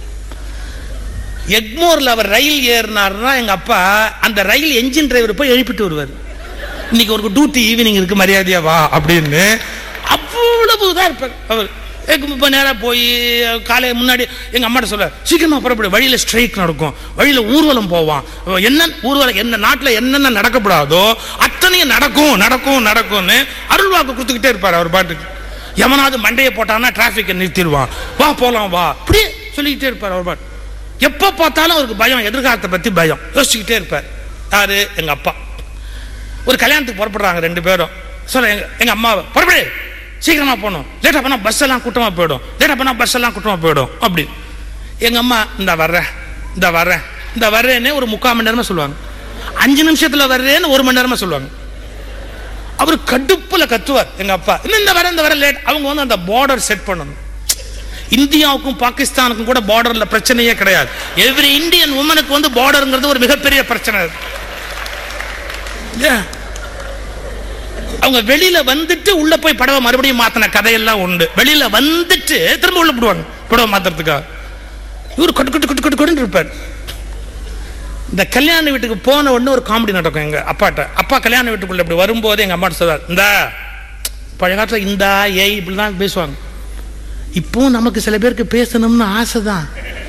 எக்மோர்ல அவர் ரயில் ஏறினார்னா எங்க அப்பா அந்த ரயில் என்ஜின் டிரைவர் போய் எழுப்பிட்டு வருவார் இன்னைக்கு ஒரு டியூட்டி ஈவினிங் இருக்கு மரியாதையா வா அப்படின்னு அவ்வளவு இதா இருப்பார் அவர் இப்போ நேராக போய் காலை முன்னாடி எங்கள் அம்மாட்ட சொல்ல சீக்கிரமா புறப்படு வழியில் ஸ்ட்ரைக் நடக்கும் வழியில் ஊர்வலம் போவான் என்ன ஊர்வலம் என்ன நாட்டில் என்னென்ன நடக்கப்படாதோ அத்தனையும் நடக்கும் நடக்கும் நடக்கும்னு அருள்வாக்கு கொடுத்துக்கிட்டே இருப்பார் அவர் பாட்டுக்கு எவனாவது மண்டையை போட்டான்னா டிராஃபிக்கை நிறுத்திடுவான் வா போலாம் வா அப்படியே சொல்லிக்கிட்டே இருப்பார் அவர் பாட்டு எப்போ பார்த்தாலும் அவருக்கு பயம் எதிர்காலத்தை பற்றி பயம் யோசிச்சுக்கிட்டே இருப்பார் யாரு எங்க அப்பா ஒரு கல்யாணத்துக்கு புறப்படுறாங்க ரெண்டு பேரும் சொல்ல எங்க எங்க அம்மாவை புறப்படு சீக்கிரமா போகணும் லேட்டா போனா பஸ் எல்லாம் கூட்டமா போயிடும் லேட்டா போனா பஸ் எல்லாம் கூட்டமா போயிடும் அப்படி எங்க அம்மா இந்த வர்றேன் இந்த வர்றேன் இந்த வர்றேன்னு ஒரு முக்கால் மணி நேரமா சொல்லுவாங்க அஞ்சு நிமிஷத்துல வர்றேன்னு ஒரு மணி நேரமா சொல்லுவாங்க அவர் கடுப்புல கத்துவார் எங்க அப்பா இன்னும் இந்த வர இந்த வர லேட் அவங்க வந்து அந்த பார்டர் செட் பண்ணணும் இந்தியாவுக்கும் பாகிஸ்தானுக்கும் கூட பார்டர்ல பிரச்சனையே கிடையாது எவ்ரி இந்தியன் உமனுக்கு வந்து பார்டர்ங்கிறது ஒரு மிகப்பெரிய பிரச்சனை அது. இல்லையா? அவங்க வெளியில வந்துட்டு உள்ள போய் படவை மறுபடியும் மாத்தின கதையெல்லாம் உண்டு வெளியில வந்துட்டு திரும்ப உள்ள போடுவாங்க படவை மாத்துறதுக்காக இவர் கட்டு கட்டு கட்டு கட்டு கட்டுன்னு இருப்பார் இந்த கல்யாண வீட்டுக்கு போன உடனே ஒரு காமெடி நடக்கும் எங்க அப்பாட்ட அப்பா கல்யாண வீட்டுக்குள்ள இப்படி வரும்போது எங்க அம்மாட்ட சொல்றாரு இந்த பழைய காலத்துல இந்தா ஏய் இப்படிலாம் பேசுவாங்க இப்பவும் நமக்கு சில பேருக்கு பேசணும்னு ஆசை தான்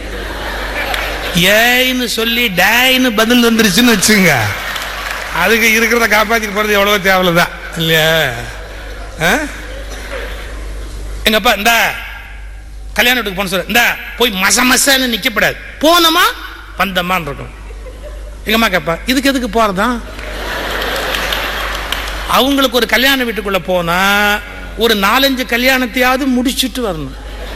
ஏய்னு சொல்லி டேய்னு பதில் வந்துருச்சுன்னு வச்சுங்க அதுக்கு இருக்கிறத காப்பாத்திட்டு போறது எவ்வளவோ தேவைதான் இல்லையா ஆ? எங்க அப்பா இந்த கல்யாண வீட்டுக்கு போன சொல்ற இந்த போய் மச மசன்னு நிக்கப்படாது போனோமா வந்தமான்னு இருக்கும் எங்க அம்மா கேப்பா இதுக்கு எதுக்கு போறதா அவங்களுக்கு ஒரு கல்யாண வீட்டுக்குள்ள போனா ஒரு நாலஞ்சு கல்யாணத்தையாவது முடிச்சிட்டு வரணும்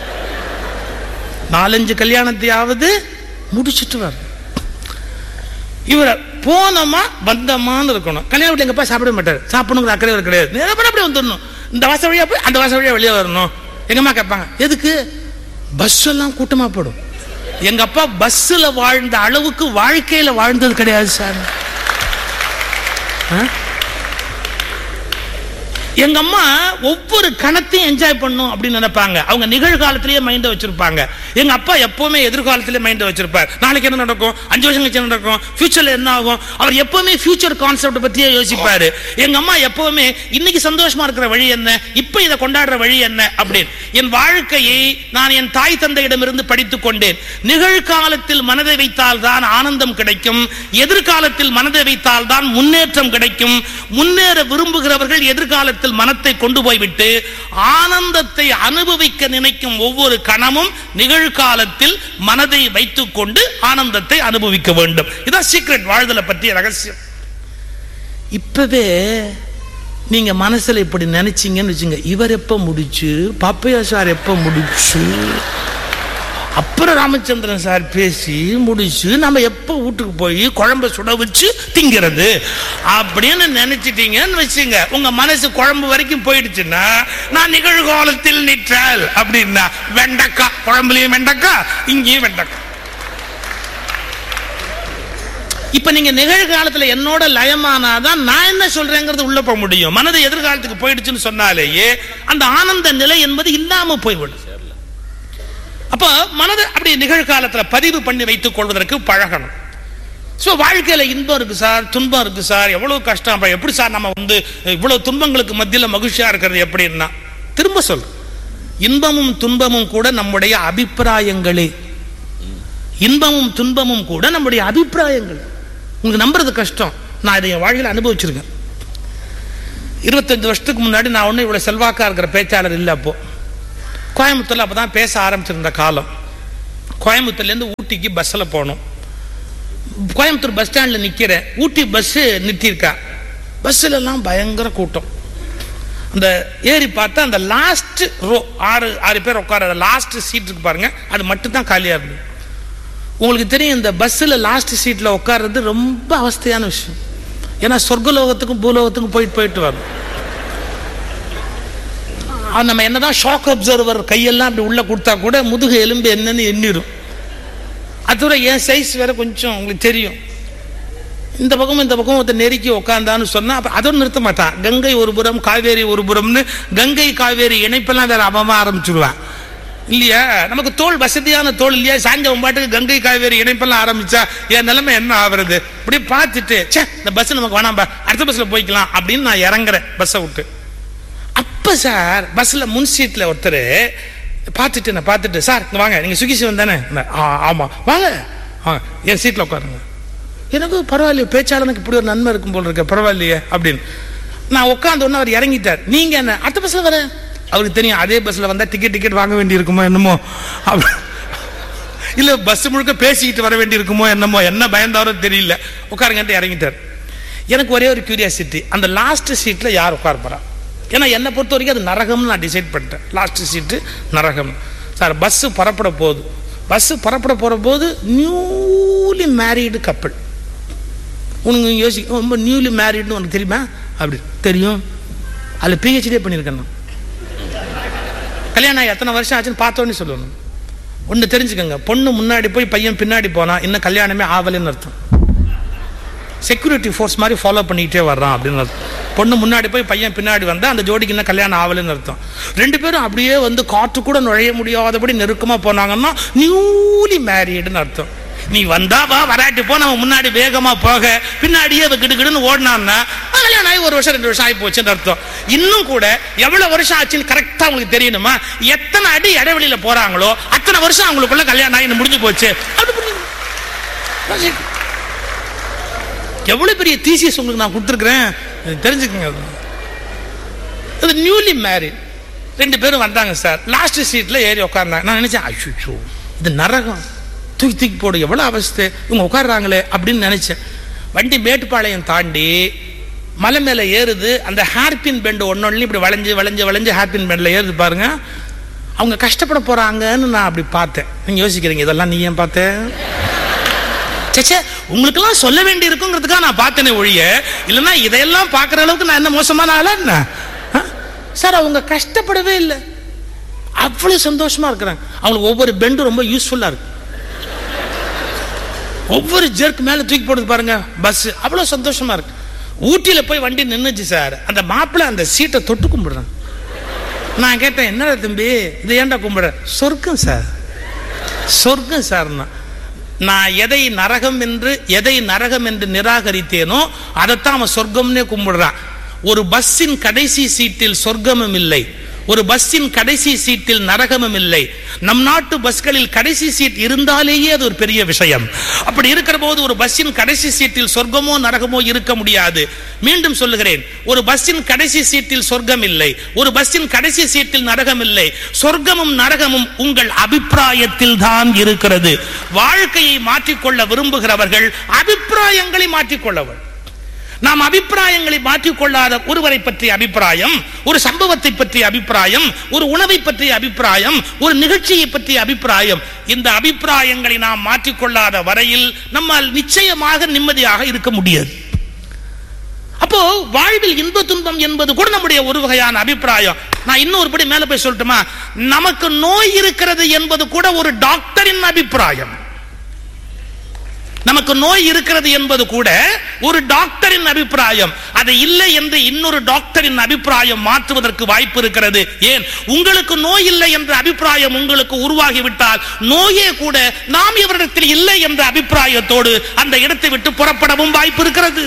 நாலஞ்சு கல்யாணத்தையாவது முடிச்சிட்டு வரணும் இவரை போனோமா வந்தோமான்னு இருக்கணும் கல்யாண வீட்டுல எங்க அப்பா சாப்பிட மாட்டாரு சாப்பிடணுங்கிற அக்கறை இவருக்கு கிடையாது நேரா போய் அப்படியே வந்துடணும் இந்த வாசல் வழியா போய் அந்த வாசல் வழியா வெளியே வரணும் எங்க அம்மா கேட்பாங்க எதுக்கு பஸ் எல்லாம் கூட்டமா போடும் எங்க அப்பா பஸ்ல வாழ்ந்த அளவுக்கு வாழ்க்கையில வாழ்ந்தது கிடையாது சார் ஆ? எங்க அம்மா ஒவ்வொரு கணத்தையும் என்ஜாய் பண்ணும் அப்படின்னு நினைப்பாங்க அவங்க நிகழ்காலத்திலேயே மைண்ட வச்சிருப்பாங்க எங்க அப்பா எப்பவுமே எதிர்காலத்திலே மைண்ட வச்சிருப்பார் நாளைக்கு என்ன நடக்கும் அஞ்சு வருஷம் கழிச்சு என்ன நடக்கும் ஃபியூச்சர்ல என்ன ஆகும் அவர் எப்பவுமே ஃபியூச்சர் கான்செப்ட் பத்தியே யோசிப்பாரு எங்க அம்மா எப்பவுமே இன்னைக்கு சந்தோஷமா இருக்கிற வழி என்ன இப்ப இதை கொண்டாடுற வழி என்ன அப்படின்னு என் வாழ்க்கையை நான் என் தாய் தந்தையிடமிருந்து படித்துக் கொண்டேன் நிகழ்காலத்தில் மனதை வைத்தால் தான் ஆனந்தம் கிடைக்கும் எதிர்காலத்தில் மனதை வைத்தால் தான் முன்னேற்றம் கிடைக்கும் முன்னேற விரும்புகிறவர்கள் எதிர்காலத்தில் மனத்தை கொண்டு போய்விட்டு ஆனந்தத்தை அனுபவிக்க நினைக்கும் ஒவ்வொரு கணமும் நிகழ்காலத்தில் மனதை வைத்துக் கொண்டு ஆனந்தத்தை அனுபவிக்க வேண்டும் இதான் சீக்ரெட் வாழ்தலை பற்றிய ரகசியம் இப்பவே நீங்க மனசுல இப்படி நினைச்சீங்கன்னு வச்சுங்க இவர் எப்ப முடிச்சு பாப்பையா சார் எப்ப முடிச்சு அப்புறம் ராமச்சந்திரன் சார் பேசி முடிச்சு நம்ம எப்ப வீட்டுக்கு போய் குழம்ப சுட வச்சு திங்கிறது அப்படின்னு நினைச்சிட்டீங்கன்னு வச்சுங்க உங்க மனசு குழம்பு வரைக்கும் போயிடுச்சுன்னா நான் நிகழ்காலத்தில் நிற்றால் அப்படின்னா வெண்டக்கா குழம்புலயும் வெண்டக்கா இங்கேயும் வெண்டக்கா இப்ப நீங்க நிகழ்காலத்துல என்னோட லயமானாதான் நான் என்ன சொல்றேங்கிறது உள்ள போக முடியும் மனது எதிர்காலத்துக்கு போயிடுச்சுன்னு சொன்னாலேயே அந்த ஆனந்த நிலை என்பது இல்லாம போய்விடும் அப்ப மனதை அப்படி நிகழ்காலத்துல பதிவு பண்ணி வைத்துக் கொள்வதற்கு பழகணும் ஸோ வாழ்க்கையில இன்பம் இருக்கு சார் துன்பம் இருக்கு சார் எவ்வளவு கஷ்டம் அப்ப எப்படி சார் நம்ம வந்து இவ்வளவு துன்பங்களுக்கு மத்தியில மகிழ்ச்சியா இருக்கிறது எப்படின்னா திரும்ப சொல் இன்பமும் துன்பமும் கூட நம்முடைய அபிப்பிராயங்களே இன்பமும் துன்பமும் கூட நம்முடைய அபிப்பிராயங்கள் உங்களுக்கு நம்புறது கஷ்டம் நான் இதை என் வாழ்க்கையில் அனுபவிச்சிருக்கேன் இருபத்தஞ்சு வருஷத்துக்கு முன்னாடி நான் ஒன்றும் இவ்வளோ செல்வாக்கா இருக்கிற பேச்சாளர் இல்லை அப்போ கோயம்புத்தூர்ல அப்பதான் பேச ஆரம்பிச்சிருந்த காலம் கோயம்புத்தூர்லேருந்து ஊட்டிக்கு பஸ்ஸில் போகணும் கோயம்புத்தூர் பஸ் ஸ்டாண்டில் நிற்கிறேன் ஊட்டி பஸ்ஸு நிறுத்தியிருக்கா பஸ்ஸில் எல்லாம் பயங்கர கூட்டம் அந்த ஏறி பார்த்தா அந்த லாஸ்ட் ரோ ஆறு ஆறு பேர் உட்கார லாஸ்ட் சீட் இருக்கு பாருங்க அது மட்டும் தான் காலியாக இருந்தது உங்களுக்கு தெரியும் இந்த பஸ்ஸில் லாஸ்ட் சீட்டில் உட்கார்றது ரொம்ப அவஸ்தையான விஷயம் ஏன்னா சொர்க்கலோகத்துக்கும் பூலோகத்துக்கும் போயிட்டு போயிட்டு வரும் அது நம்ம என்னதான் ஷாக் அப்சர்வர் கையெல்லாம் அப்படி உள்ள கொடுத்தா கூட முதுகு எலும்பு என்னன்னு எண்ணிடும் அதோட என் சைஸ் வேற கொஞ்சம் உங்களுக்கு தெரியும் இந்த பக்கம் இந்த பக்கம் ஒருத்தர் நெருக்கி உட்காந்தான்னு சொன்னா அப்ப அதோட நிறுத்த மாட்டான் கங்கை ஒரு புறம் காவேரி ஒரு புறம்னு கங்கை காவேரி இணைப்பெல்லாம் வேற அவமா ஆரம்பிச்சுடுவான் இல்லையா நமக்கு தோல் வசதியான தோல் இல்லையா சாயந்தரம் பாட்டுக்கு கங்கை காவேரி இணைப்பெல்லாம் ஆரம்பிச்சா என் நிலைமை என்ன ஆகுறது இப்படி பார்த்துட்டு ச்சே இந்த பஸ் நமக்கு வேணாம்பா அடுத்த பஸ்ல போய்க்கலாம் அப்படின்னு நான் இறங்குறேன் பஸ்ஸை விட்டு அப்ப சார் பஸ்ல முன் சீட்ல ஒருத்தர் பார்த்துட்டு நான் பார்த்துட்டு சார் இங்க வாங்க நீங்க சுகி சிவன் தானே நான், "ஆ, ஆமா வாங்க வாங்க என் சீட்ல உட்காருங்க எனக்கு பரவாயில்லையே பேச்சாளனுக்கு இப்படி ஒரு நன்மை இருக்கும் போல இருக்க பரவாயில்லையே அப்படின்னு நான் உட்காந்த உடனே அவர் இறங்கிட்டார் நீங்க என்ன அடுத்த பஸ்ல வரேன் அவருக்கு தெரியும் அதே பஸ்ல வந்தா டிக்கெட் டிக்கெட் வாங்க வேண்டி இருக்குமோ என்னமோ அப்படி இல்ல பஸ் முழுக்க பேசிக்கிட்டு வர வேண்டி இருக்குமோ என்னமோ என்ன பயந்தாரோ தெரியல உட்காருங்கன்ட்டு இறங்கிட்டார் எனக்கு ஒரே ஒரு கியூரியாசிட்டி அந்த லாஸ்ட் சீட்ல யார் உட்கார போறா ஏன்னா என்னை பொறுத்த வரைக்கும் அது நரகம்னு நான் டிசைட் பண்ணிட்டேன் லாஸ்ட் சீட்டு நரகம் சார் பஸ்ஸு புறப்பட போகுது பஸ்ஸு புறப்பட போகிற போது நியூலி மேரீடு கப்பல் உனக்கு யோசிக்க ரொம்ப நியூலி மேரிட்னு உனக்கு தெரியுமா அப்படி தெரியும் அதில் பிஹெச்டியே பண்ணியிருக்கேன் நான் கல்யாணம் ஆகி எத்தனை வருஷம் ஆச்சுன்னு பார்த்தோன்னே சொல்லணும் ஒன்று தெரிஞ்சுக்கோங்க பொண்ணு முன்னாடி போய் பையன் பின்னாடி போனா இன்னும் கல்யாணமே ஆவலைன்னு அர்த்தம் செக்யூரிட்டி ஃபோர்ஸ் மாதிரி ஃபாலோ பண்ணிக்கிட்டே வர்றான் அப்படின்னு அர்த்தம் பொண்ணு முன்னாடி போய் பையன் பின்னாடி வந்தா அந்த ஜோடிக்கு இன்னும் கல்யாணம் ஆகலைன்னு அர்த்தம் ரெண்டு பேரும் அப்படியே வந்து காற்று கூட நுழைய முடியாதபடி நெருக்கமா போனாங்கன்னா நியூலி மேரீடுன்னு அர்த்தம் நீ வந்தா வா வராட்டி போ நம்ம முன்னாடி வேகமா போக பின்னாடியே அவ கிடுகிடுன்னு ஓடினான்னா அவன் கல்யாணம் ஆகி ஒரு வருஷம் ரெண்டு வருஷம் ஆகி போச்சுன்னு அர்த்தம் இன்னும் கூட எவ்வளவு வருஷம் ஆச்சுன்னு கரெக்டா உங்களுக்கு தெரியணுமா எத்தனை அடி இடைவெளியில போறாங்களோ அத்தனை வருஷம் அவங்களுக்குள்ள கல்யாணம் ஆகி முடிஞ்சு போச்சு அப்படி பண்ணி- எவ்வளவு பெரிய தீசியஸ் உங்களுக்கு நான் கொடுத்துருக்குறேன் இது தெரிஞ்சுக்கங்க அது. இது நியூலி மேரிட் ரெண்டு பேரும் வந்தாங்க சார் லாஸ்ட் சீட்ல ஏறி உட்கார்ந்தாங்க நான் நினைச்சேன் அச்சுச்சோ இது நரகம் தூக்கி தூக்கி போடு எவ்வளவு அவஸ்தை இவங்க உட்கார்றாங்களே அப்படின்னு நினைச்சேன் வண்டி மேட்டுப்பாளையம் தாண்டி மலை மேல ஏறுது அந்த ஹேர்பின் பெண்ட் ஒன்னொன்னு இப்படி வளைஞ்சு வளைஞ்சு வளைஞ்சு ஹேர்பின் பெண்ட்ல ஏறுது பாருங்க அவங்க கஷ்டப்பட போறாங்கன்னு நான் அப்படி பார்த்தேன் நீங்க யோசிக்கிறீங்க இதெல்லாம் நீ ஏன் பார்த்த சேச்சே உங்களுக்கெல்லாம் சொல்ல வேண்டி இருக்குங்கிறதுக்காக நான் பார்த்தேனே ஒழிய இல்லைன்னா இதையெல்லாம் பார்க்குற அளவுக்கு நான் என்ன மோசமான ஆளா என்ன ஆ? சார் அவங்க கஷ்டப்படவே இல்லை அவ்வளவு சந்தோஷமா இருக்கிறாங்க அவங்களுக்கு ஒவ்வொரு பெண்டும் ரொம்ப யூஸ்ஃபுல்லா இருக்கு ஒவ்வொரு ஜெர்க் மேல தூக்கி போடுது பாருங்க பஸ் அவ்வளவு சந்தோஷமா இருக்கு ஊட்டியில போய் வண்டி நின்னுச்சு சார் அந்த மாப்பிள்ளை அந்த சீட்டை தொட்டு கும்பிடுறான் நான் கேட்டேன் என்னடா தம்பி இது ஏன்டா கும்பிடுற சொர்க்கம் சார் சொர்க்கம் சார்னா நான் எதை நரகம் என்று எதை நரகம் என்று நிராகரித்தேனோ அதைத்தான் அவன் சொர்க்கம்னே கும்பிடுறான் ஒரு பஸ்ஸின் கடைசி சீட்டில் சொர்க்கமும் இல்லை ஒரு பஸ்ஸின் கடைசி சீட்டில் நரகமும் இல்லை நம் நாட்டு பஸ்களில் கடைசி சீட் இருந்தாலேயே அது ஒரு பெரிய விஷயம் அப்படி இருக்கிற போது ஒரு பஸ்ஸின் கடைசி சீட்டில் சொர்க்கமோ நரகமோ இருக்க முடியாது மீண்டும் சொல்லுகிறேன் ஒரு பஸ்ஸின் கடைசி சீட்டில் சொர்க்கம் இல்லை ஒரு பஸ்ஸின் கடைசி சீட்டில் நரகம் இல்லை சொர்க்கமும் நரகமும் உங்கள் அபிப்பிராயத்தில் தான் இருக்கிறது வாழ்க்கையை மாற்றிக்கொள்ள விரும்புகிறவர்கள் அபிப்பிராயங்களை மாற்றிக்கொள்ளவர் நாம் அபிப்பிராயங்களை மாற்றிக்கொள்ளாத ஒருவரை பற்றிய அபிப்பிராயம் ஒரு சம்பவத்தை பற்றிய அபிப்பிராயம் ஒரு உணவை பற்றிய அபிப்பிராயம் ஒரு நிகழ்ச்சியை பற்றிய அபிப்பிராயம் இந்த அபிப்பிராயங்களை நாம் மாற்றிக்கொள்ளாத வரையில் நம்மால் நிச்சயமாக நிம்மதியாக இருக்க முடியாது அப்போ வாழ்வில் இன்ப துன்பம் என்பது கூட நம்முடைய ஒரு வகையான அபிப்பிராயம் நான் இன்னொரு படி மேல போய் சொல்லட்டுமா நமக்கு நோய் இருக்கிறது என்பது கூட ஒரு டாக்டரின் அபிப்பிராயம் நமக்கு நோய் இருக்கிறது என்பது கூட ஒரு டாக்டரின் அபிப்பிராயம் அது இல்லை என்று இன்னொரு டாக்டரின் அபிப்பிராயம் மாற்றுவதற்கு வாய்ப்பு இருக்கிறது ஏன் உங்களுக்கு நோய் இல்லை என்ற அபிப்பிராயம் உங்களுக்கு உருவாகிவிட்டால் நோயே கூட நாம் இவரிடத்தில் இல்லை என்ற அபிப்பிராயத்தோடு அந்த இடத்தை விட்டு புறப்படவும் வாய்ப்பு இருக்கிறது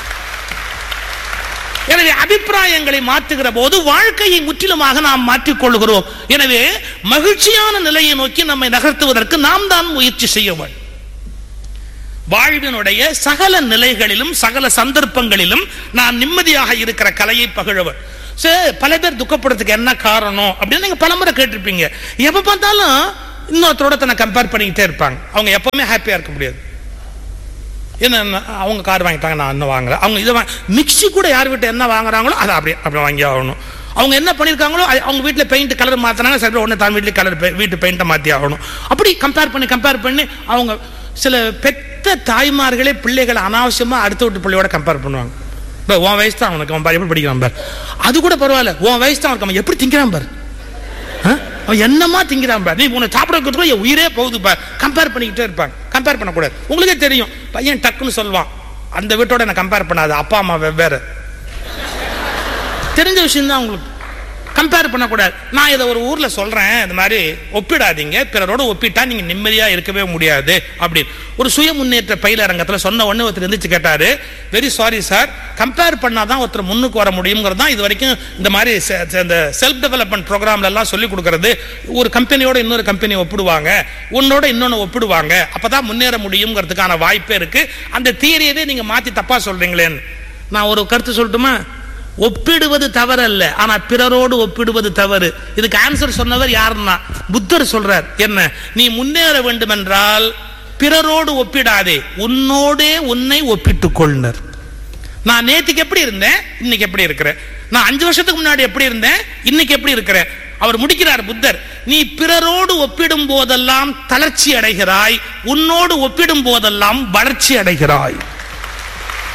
எனவே அபிப்பிராயங்களை மாற்றுகிற போது வாழ்க்கையை முற்றிலுமாக நாம் மாற்றிக் கொள்கிறோம் எனவே மகிழ்ச்சியான நிலையை நோக்கி நம்மை நகர்த்துவதற்கு நாம் தான் முயற்சி செய்ய வேண்டும் வாழ்வினுடைய சகல நிலைகளிலும் சகல சந்தர்ப்பங்களிலும் நான் நிம்மதியாக இருக்கிற கலையை பகிழவர் சரி பல பேர் துக்கப்படுறதுக்கு என்ன காரணம் அப்படின்னு நீங்க பலமுறை கேட்டிருப்பீங்க எப்ப பார்த்தாலும் இன்னொருத்தரோட தன்னை கம்பேர் பண்ணிக்கிட்டே இருப்பாங்க அவங்க எப்பவுமே ஹாப்பியா இருக்க முடியாது என்ன அவங்க கார் வாங்கிட்டாங்க நான் இன்னும் வாங்கல அவங்க இதை மிக்சி கூட யார் வீட்டு என்ன வாங்குறாங்களோ அதை அப்படியே அப்படி வாங்கி ஆகணும் அவங்க என்ன பண்ணியிருக்காங்களோ அது அவங்க வீட்டில் பெயிண்ட் கலர் மாற்றினாங்க சரி உடனே தான் வீட்டில் கலர் வீட்டு பெயிண்ட்டை மாற்றி ஆகணும் அப்படி கம்பேர் பண்ணி கம்பேர் பண்ணி அவங்க சில பெத்த தாய்மார்களே பிள்ளைகளை அனாவசியமாக அடுத்த வீட்டு பிள்ளையோட கம்பேர் பண்ணுவாங்க இப்போ உன் வயசு தான் அவனுக்கு அவன் பாரு எப்படி படிக்கிறான் பார் அது கூட பரவாயில்ல உன் வயசு தான் அவனுக்கு அவன் எப்படி திங்கிறான் பார் ஆ? அவன் என்னமா திங்கிறான் பார் நீ உன்னை சாப்பிட வைக்கிறதுக்குள்ள என் உயிரே போகுது பார் கம்பேர் பண்ணிக்கிட்டே இருப்பாங்க கம்பேர் பண்ணக்கூடாது உங்களுக்கே தெரியும் பையன் டக்குன்னு சொல்லுவான் அந்த வீட்டோட என்ன கம்பேர் பண்ணாத அப்பா அம்மா வெவ்வேறு தெரிஞ்ச விஷயம் தான் உங்களுக்கு கம்பேர் பண்ணக்கூடாது நான் இதை ஒரு ஊர்ல சொல்றேன் இந்த மாதிரி ஒப்பிடாதீங்க பிறரோட ஒப்பிட்டா நீங்க நிம்மதியா இருக்கவே முடியாது அப்படின்னு ஒரு சுய முன்னேற்ற பயிலரங்கத்துல சொன்ன உடனே ஒருத்தர் எந்திரிச்சு கேட்டாரு வெரி சாரி சார் கம்பேர் பண்ணாதான் ஒருத்தர் முன்னுக்கு வர முடியுங்கிறது தான் இது வரைக்கும் இந்த மாதிரி செ- செ- இந்த செல்ஃப் டெவலப்மெண்ட் ப்ரோக்ராம்ல எல்லாம் சொல்லி கொடுக்கறது ஒரு கம்பெனியோட இன்னொரு கம்பெனி ஒப்பிடுவாங்க உன்னோட இன்னொன்னு ஒப்பிடுவாங்க அப்பதான் முன்னேற முடியுங்கிறதுக்கான வாய்ப்பே இருக்கு அந்த தியரியவே நீங்க மாத்தி தப்பா சொல்றீங்களேன்னு நான் ஒரு கருத்து சொல்லட்டுமா ஒப்பிடுவது தவறல்ல ஆனா பிறரோடு ஒப்பிடுவது தவறு இதுக்கு ஆன்சர் சொன்னவர் யாருன்னா புத்தர் சொல்றார் என்ன நீ முன்னேற வேண்டும் என்றால் பிறரோடு ஒப்பிடாதே உன்னோடே உன்னை ஒப்பிட்டுக் கொள்னர் நான் நேத்துக்கு எப்படி இருந்தேன் இன்னைக்கு எப்படி இருக்கிறேன் நான் அஞ்சு வருஷத்துக்கு முன்னாடி எப்படி இருந்தேன் இன்னைக்கு எப்படி இருக்கிறேன் அவர் முடிக்கிறார் புத்தர் நீ பிறரோடு ஒப்பிடும் போதெல்லாம் தளர்ச்சி அடைகிறாய் உன்னோடு ஒப்பிடும் போதெல்லாம் வளர்ச்சி அடைகிறாய்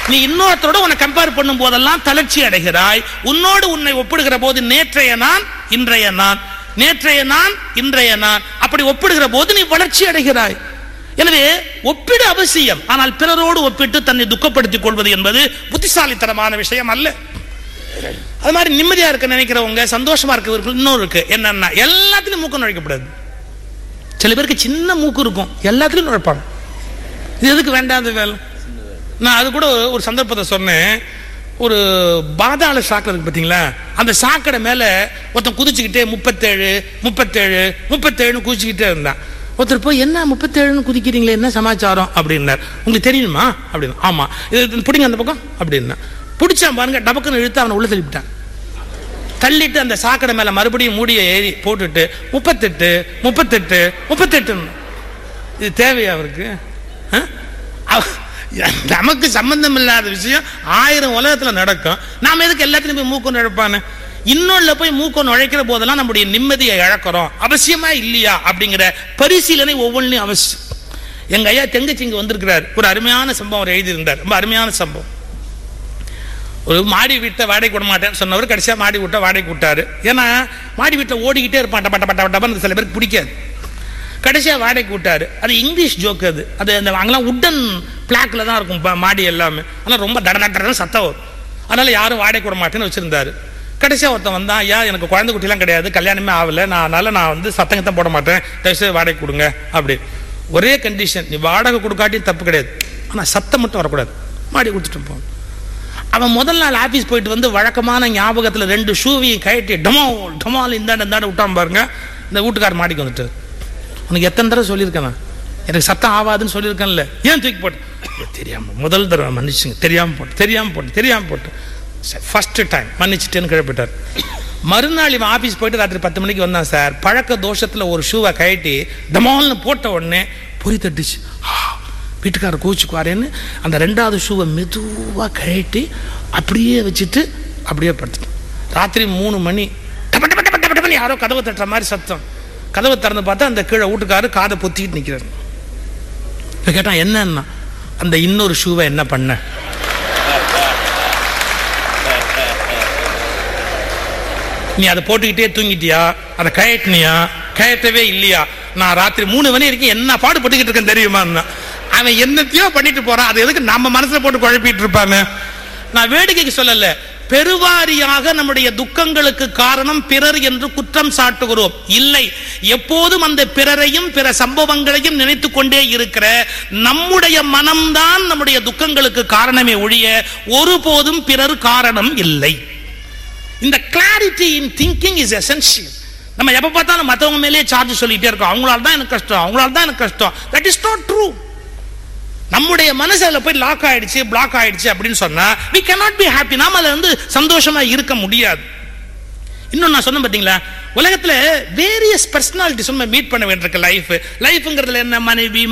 நீ இன்னொருத்தரோட உன்னை கம்பேர் பண்ணும் போதெல்லாம் தளர்ச்சி அடைகிறாய் உன்னோடு உன்னை ஒப்பிடுகிற போது நேற்றைய நான் இன்றைய நான் நேற்றைய நான் இன்றைய நான் அப்படி ஒப்பிடுகிற போது நீ வளர்ச்சி அடைகிறாய் எனவே ஒப்பிடு அவசியம் ஆனால் பிறரோடு ஒப்பிட்டு தன்னை துக்கப்படுத்திக் கொள்வது என்பது புத்திசாலித்தனமான விஷயம் அல்ல அது மாதிரி நிம்மதியா இருக்க நினைக்கிறவங்க சந்தோஷமா இருக்க இன்னொரு இருக்கு என்னன்னா எல்லாத்துலயும் மூக்கம் நுழைக்கப்படாது சில பேருக்கு சின்ன மூக்கு இருக்கும் எல்லாத்துலயும் நுழைப்பாங்க இது எதுக்கு வேண்டாத வேலை நான் அது கூட ஒரு சந்தர்ப்பத்தை சொன்னேன் ஒரு பாதாள சாக்கடை இருக்கு பார்த்தீங்களா அந்த சாக்கடை மேலே ஒருத்தன் குதிச்சுக்கிட்டே முப்பத்தேழு முப்பத்தேழு முப்பத்தேழுன்னு குதிச்சுக்கிட்டே இருந்தான் ஒருத்தர் போய் என்ன முப்பத்தேழுன்னு குதிக்கிறீங்களே என்ன சமாச்சாரம் அப்படின்னார் உங்களுக்கு தெரியுமா அப்படின்னு ஆமா இது பிடிங்க அந்த பக்கம் அப்படின்னா பிடிச்சான் பாருங்க டபக்குன்னு இழுத்து அவனை உள்ள தள்ளிவிட்டான் தள்ளிட்டு அந்த சாக்கடை மேல மறுபடியும் மூடிய ஏறி போட்டுட்டு முப்பத்தெட்டு முப்பத்தெட்டு முப்பத்தெட்டுன்னு இது தேவையா அவருக்கு ஆ? அவ- நமக்கு சம்பந்தம் இல்லாத விஷயம் ஆயிரம் உலகத்துல நடக்கும் நாம எதுக்கு எல்லாத்துலயும் போய் மூக்கம் நுழைப்பானு இன்னொன்னுல போய் மூக்கம் நுழைக்கிற போதெல்லாம் நம்முடைய நிம்மதியை இழக்கிறோம் அவசியமா இல்லையா அப்படிங்கிற பரிசீலனை ஒவ்வொன்றையும் அவசியம் எங்க ஐயா தெங்கச்சி இங்க வந்திருக்கிறார் ஒரு அருமையான சம்பவம் அவர் எழுதியிருந்தார் ரொம்ப அருமையான சம்பவம் ஒரு மாடி வீட்டை வாடகைக்கு விட மாட்டேன்னு சொன்னவர் கடைசியா மாடி வீட்டை வாடகைக்கு விட்டாரு ஏன்னா மாடி வீட்டில் ஓடிக்கிட்டே இருப்பான் டப்ப டப்ப டப்ப டப்பன்னு சில பேருக்கு பிடிக்காது கடைசியா வாடகைக்கு விட்டாரு அது இங்கிலீஷ் ஜோக் அது அது அந்த அங்கெல்லாம் உட்டன் பிளாக்ல தான் இருக்கும் ப- மாடி எல்லாமே ஆனால் ரொம்ப தட தட தடன்னு சத்தம் வரும் அதனால யாரும் வாடகைக்கு விட மாட்டேன்னு வச்சிருந்தாரு கடைசியா ஒருத்தன் வந்தான் ஐயா எனக்கு குழந்தை குட்டிலாம் கிடையாது கல்யாணமே ஆகல நான் அதனால நான் வந்து சத்தங்கத்தான் போட மாட்டேன் தயவுசெய்து வாடகை கொடுங்க அப்படி ஒரே கண்டிஷன் நீ வாடகை கொடுக்காட்டி தப்பு கிடையாது ஆனா சத்தம் மட்டும் வரக்கூடாது மாடி கொடுத்துட்டு போகணும் அவன் முதல் நாள் ஆபீஸ் போயிட்டு வந்து வழக்கமான ஞாபகத்துல ரெண்டு ஷூவையும் கழட்டி டமால் டமால் இந்தாண்ட இந்தாண்ட விட்டான் பாருங்க இந்த வீட்டுக்கார மாடிக்கு வந்துட்டார் உனக்கு எத்தனை தடவை சொல்லியிருக்கேன் நான்? எனக்கு சத்தம் ஆகாதுன்னு சொல்லியிருக்கேன்ல ஏன் தூக்கி போட்டேன் "ஐயோ, தெரியாம முதல் தடவை மன்னிச்சுங்க தெரியாம போட்டு தெரியாம போட்டு தெரியாம போட்டு ஃபர்ஸ்ட் டைம் மன்னிச்சுட்டேன்னு கிளப்பிட்டார் மறுநாள் இவன் ஆபீஸ் போயிட்டு ராத்திரி பத்து மணிக்கு வந்தான் சார் பழக்க தோஷத்துல ஒரு ஷூவை கழட்டி டமால்னு போட்ட உடனே பொறி தட்டுச்சு ஆ, வீட்டுக்காரர் கோச்சுக்குவாரேன்னு அந்த ரெண்டாவது ஷூவை மெதுவாக கழட்டி அப்படியே வச்சுட்டு அப்படியே படுத்துட்டேன் ராத்திரி மூணு மணி டப டப டப டப டபன்னு யாரோ கதவை தட்டுற மாதிரி சத்தம் கதவை திறந்து பார்த்தா அந்த கீழே வீட்டுக்காரு காதை பொத்திட்டு நிற்கிறாரு இப்போ கேட்டான் என்னன்னா அந்த இன்னொரு ஷூவை என்ன பண்ண நீ அதை போட்டுக்கிட்டே தூங்கிட்டியா அதை கயட்டினியா கயட்டவே இல்லையா நான் ராத்திரி மூணு மணி வரைக்கும் என்ன பாடுபட்டுக்கிட்டு இருக்கேன் தெரியுமா அவன் என்னத்தையோ பண்ணிட்டு போறான் அது எதுக்கு நம்ம மனசுல போட்டு குழப்பிட்டு இருப்பானு நான் வேடிக்கைக்கு சொல்லல பெருவாரியாக நம்முடைய துக்கங்களுக்கு காரணம் பிறர் என்று குற்றம் சாட்டுகிறோம் இல்லை எப்போதும் அந்த பிறரையும் பிற சம்பவங்களையும் நினைத்துக் கொண்டே இருக்கிற நம்முடைய மனம்தான் நம்முடைய துக்கங்களுக்கு காரணமே ஒழிய ஒருபோதும் பிறர் காரணம் இல்லை இந்த clarity in thinking is essential நம்ம எப்ப பார்த்தாலும் மற்றவங்க மேலேயே சார்ஜ் சொல்லிட்டே இருக்கோம் அவங்களால தான் எனக்கு கஷ்டம் அவங்களால தான் எனக்கு கஷ்டம் தட் இஸ் நாட் ட்ரூ நம்முடைய மனசு அதுல போய் லாக் ஆயிடுச்சு பிளாக் ஆயிடுச்சு அப்படின்னு சொன்னா we cannot be happy நாம அதுல வந்து சந்தோஷமா இருக்க முடியாது இன்னும் நான் சொன்னேன் பாத்தீங்களா உலகத்துல வேரியஸ் பர்சனாலிட்டிஸ் நம்ம மீட் பண்ண வேண்டியிருக்கு லைஃப் லைஃப்ங்கிறதுல என்ன மனைவி